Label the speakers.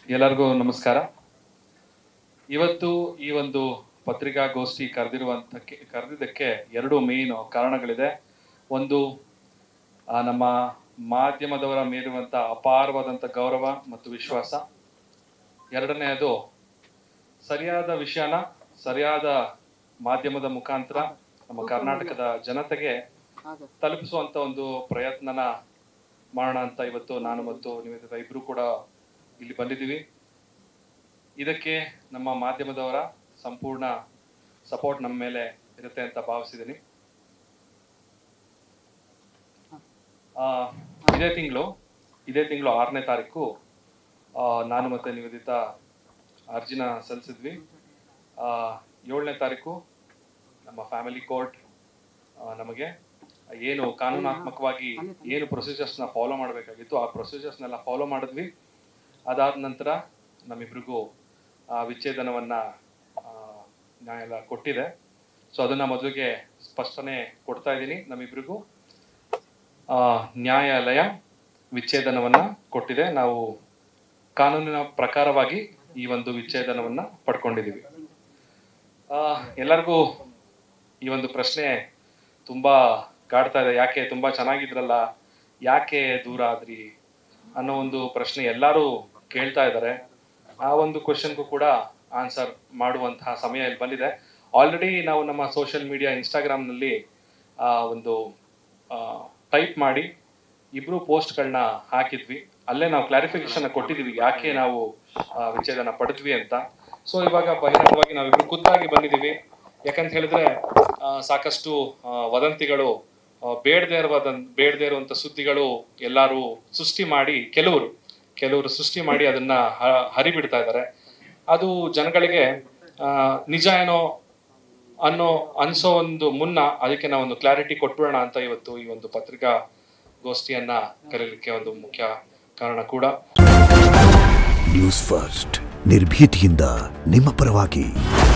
Speaker 1: ಎಲ್ಲರಿಗೂ ನಮಸ್ಕಾರ ಇವತ್ತು ಈ ಒಂದು ಪತ್ರಿಕಾಗೋಷ್ಠಿ ಕರೆದಿರುವಂತಕ್ಕೆ ಕರೆದಿದ್ದಕ್ಕೆ ಎರಡು ಮೇನ್ ಕಾರಣಗಳಿದೆ ಒಂದು ಆ, ನಮ್ಮ ಮಾಧ್ಯಮದವರ ಮೇಲಿರುವಂಥ ಅಪಾರವಾದಂಥ ಗೌರವ ಮತ್ತು ವಿಶ್ವಾಸ ಎರಡನೆಯದು ಸರಿಯಾದ ವಿಷಯನ ಸರಿಯಾದ ಮಾಧ್ಯಮದ ಮುಖಾಂತರ ನಮ್ಮ ಕರ್ನಾಟಕದ ಜನತೆಗೆ ತಲುಪಿಸುವಂತ ಒಂದು ಪ್ರಯತ್ನನ ಮಾಡೋಣ ಅಂತ ಇವತ್ತು ನಾನು ಮತ್ತು ನಿವೇದಿತ ಇಬ್ರು ಕೂಡ ಇಲ್ಲಿ ಬಂದಿದ್ದೀವಿ ಇದಕ್ಕೆ ನಮ್ಮ ಮಾಧ್ಯಮದವರ ಸಂಪೂರ್ಣ ಸಪೋರ್ಟ್ ನಮ್ಮ ಮೇಲೆ ಇರುತ್ತೆ ಅಂತ ಭಾವಿಸಿದ್ದೀನಿ ಆ, ಇದೇ ತಿಂಗಳು ಇದೇ ತಿಂಗಳು ಆರನೇ ತಾರೀಕು ಆ, ನಾನು ಮತ್ತೆ ನಿವೇದಿತ ಅರ್ಜಿನ ಸಲ್ಲಿಸಿದ್ವಿ ಆ, ಏಳನೇ ತಾರೀಕು ನಮ್ಮ ಫ್ಯಾಮಿಲಿ ಕೋರ್ಟ್ ನಮಗೆ ಏನು ಕಾನೂನಾತ್ಮಕವಾಗಿ ಏನು ಪ್ರೊಸೀಜರ್ಸ್ನ ಫಾಲೋ ಮಾಡಬೇಕಾಗಿತ್ತು ಆ ಪ್ರೊಸೀಜರ್ಸ್ನೆಲ್ಲ ಫಾಲೋ ಮಾಡಿದ್ವಿ ಅದಾದ ನಂತರ ನಮ್ಮಿಬ್ರಿಗೂ ಆ ವಿಚ್ಛೇದನವನ್ನ ಆ, ನ್ಯಾಯಾಲಯ ಕೊಟ್ಟಿದೆ ಸೊ ಅದನ್ನ ಮೊದಲಿಗೆ ಸ್ಪಷ್ಟನೆ ಕೊಡ್ತಾ ಇದ್ದೀನಿ ನಮ್ಮಿಬ್ರಿಗೂ ಆ, ನ್ಯಾಯಾಲಯ ವಿಚ್ಛೇದನವನ್ನ ಕೊಟ್ಟಿದೆ ನಾವು ಕಾನೂನಿನ ಪ್ರಕಾರವಾಗಿ ಈ ಒಂದು ವಿಚ್ಛೇದನವನ್ನ ಪಡ್ಕೊಂಡಿದ್ದೀವಿ ಆ, ಎಲ್ಲರಿಗೂ ಈ ಒಂದು ಪ್ರಶ್ನೆ ತುಂಬಾ ಕಾಡ್ತಾ ಇದೆ ಯಾಕೆ ತುಂಬಾ ಚೆನ್ನಾಗಿದ್ರಲ್ಲ ಯಾಕೆ ದೂರ ಆದ್ರಿ ಅನ್ನೋ ಒಂದು ಪ್ರಶ್ನೆ ಎಲ್ಲರೂ ಕೇಳ್ತಾ ಇದ್ದಾರೆ ಆ ಒಂದು ಕ್ವಶನ್ಗೂ ಕೂಡ ಆನ್ಸರ್ ಮಾಡುವಂತಹ ಸಮಯ ಇಲ್ಲಿ ಬಂದಿದೆ ಆಲ್ರೆಡಿ ನಾವು ನಮ್ಮ ಸೋಷಿಯಲ್ ಮೀಡಿಯಾ ಇನ್ಸ್ಟಾಗ್ರಾಮ್ನಲ್ಲಿ ಆ ಒಂದು ಟೈಪ್ ಮಾಡಿ ಇಬ್ರು ಪೋಸ್ಟ್ಗಳನ್ನ ಹಾಕಿದ್ವಿ ಅಲ್ಲೇ ನಾವು ಕ್ಲಾರಿಫಿಕೇಶನ್ ಕೊಟ್ಟಿದ್ವಿ ಯಾಕೆ ನಾವು ಆ, ವಿಚ್ಛೇದನ ಪಡೆದ್ವಿ ಅಂತ ಸೊ ಇವಾಗ ಬಹಿರಂಗವಾಗಿ ನಾವಿಬ್ರು ಖುದ್ದಾಗಿ ಬಂದಿದ್ದೀವಿ ಯಾಕಂತ ಹೇಳಿದ್ರೆ ಆ, ಸಾಕಷ್ಟು ಆ, ವದಂತಿಗಳು ಆ, ಬೇಡದೇ ಇರುವಾದ ಬೇಡದೇ ಇರುವಂತ ಸುದ್ದಿಗಳು ಎಲ್ಲರೂ ಸೃಷ್ಟಿ ಮಾಡಿ ಕೆಲವರು ಕೆಲವರು ಸೃಷ್ಟಿ ಮಾಡಿ ಅದನ್ನ ಹ- ಹರಿಬಿಡ್ತಾ ಇದ್ದಾರೆ ಅದು ಜನಗಳಿಗೆ ಆ, ನಿಜ ಏನೋ ಅನ್ನೋ ಅನ್ಸೋ ಒಂದು ಮುನ್ನ ಅದಕ್ಕೆ ನಾವು ಒಂದು ಕ್ಲಾರಿಟಿ ಕೊಟ್ಬಿಡೋಣ ಅಂತ ಇವತ್ತು ಈ ಒಂದು ಪತ್ರಿಕಾ ಗೋಷ್ಠಿಯನ್ನ ಕರೀಲಿಕ್ಕೆ ಒಂದು ಮುಖ್ಯ ಕಾರಣ ಕೂಡ
Speaker 2: ನ್ಯೂಸ್ ಫಸ್ಟ್ ನಿರ್ಭೀತಿಯಿಂದ ನಿಮ್ಮ ಪರವಾಗಿ